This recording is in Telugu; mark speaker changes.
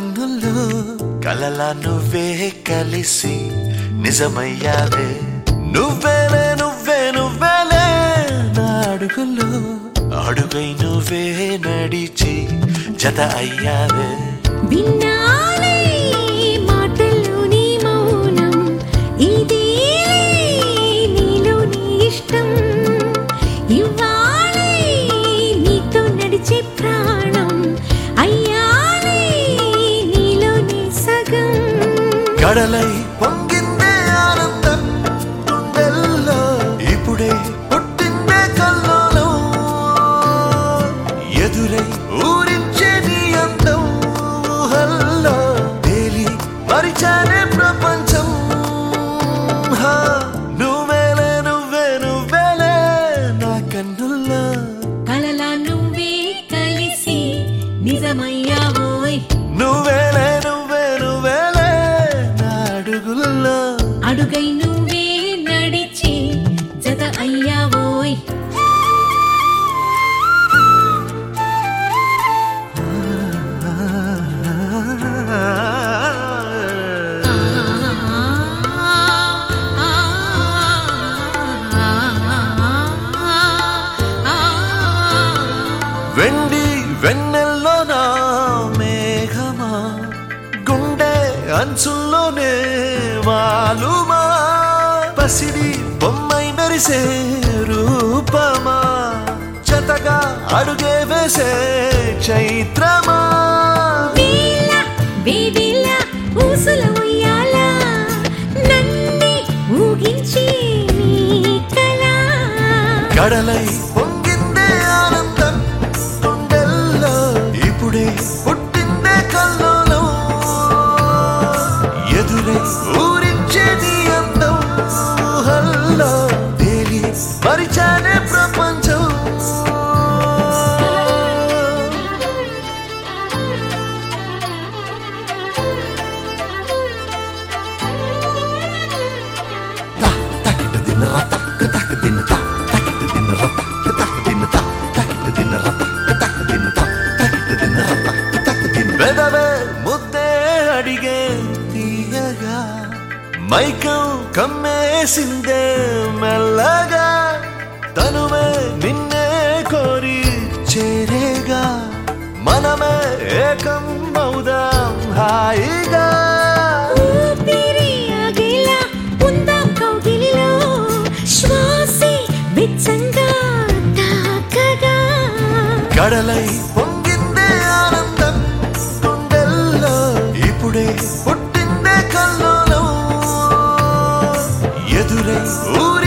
Speaker 1: కన్నుల్లో కలలా నువ్వే కలిసి నిజమయ్యావే నువ్వేలే నువ్వే నువ్వేలే నా అడుగుల్లో అడుగై నువ్వే నడిచి జత అయ్యావే
Speaker 2: విన్నాలే మాటల్లోని మౌనం ఇదేలే నీలోని ఇష్టం ఇవ్వాలే నీతో నడిచే ప్రాణం అయ్యాలే నీలోని సగం
Speaker 1: కడలై పొంగిందే ఆనందం గుండెల్లో ఇప్పుడే పుట్టిందే కల్లోలం ఎదురై ఊరించే నీ అందం ఊహల్లో తేలి మరిచానే ప్రపంచం హా, నువ్వేలే నువ్వే నువ్వేలే నా కన్నుల్లో
Speaker 2: కలలా నువ్వే కలిసి నిజమయ్యావోయ్
Speaker 1: నువ్వేలే నువ్వే నువ్వేలే నా అడుగుల్లో
Speaker 2: అడుగై నువ్వే నడిచి జత అయ్యావోయ్
Speaker 1: వెండి వెన్నెల్లో నా మేఘమా గుండె అంచుల్లోనే వాలుమా పసిడి బొమ్మై మెరిసే రూపమా జతగా అడుగే వేసే చైత్రమా
Speaker 2: వేళ వేదిల ఊసుల ఉయ్యాల నన్నే ఊగించి నీ కళ
Speaker 1: కడలై పొంగిందే ఆనందం గుండెల్లో ఇప్పుడే పుట్టిందే కల్లోలం ఎదురై ఊరించే నీ అందం ఊహల్లో తేలి మరిచానే ప్రపంచం వెదవే ముద్దే అడిగే తీయగా మైకం కమ్మేసిందే మెల్లగా తనువే నిన్నే కోరి చేరేగా మనమే ఏకం అవుదాం హాయిగా
Speaker 2: ఊపిరి ఆగేలా ఉందాం కౌగిలిలో శ్వాసే వెచ్చంగా తాకగా
Speaker 1: కడలై పొంగిందే ఆనందం గుండెల్లో ఇప్పుడే పుట్టిందే కల్లోలం ఎదురై ఊరి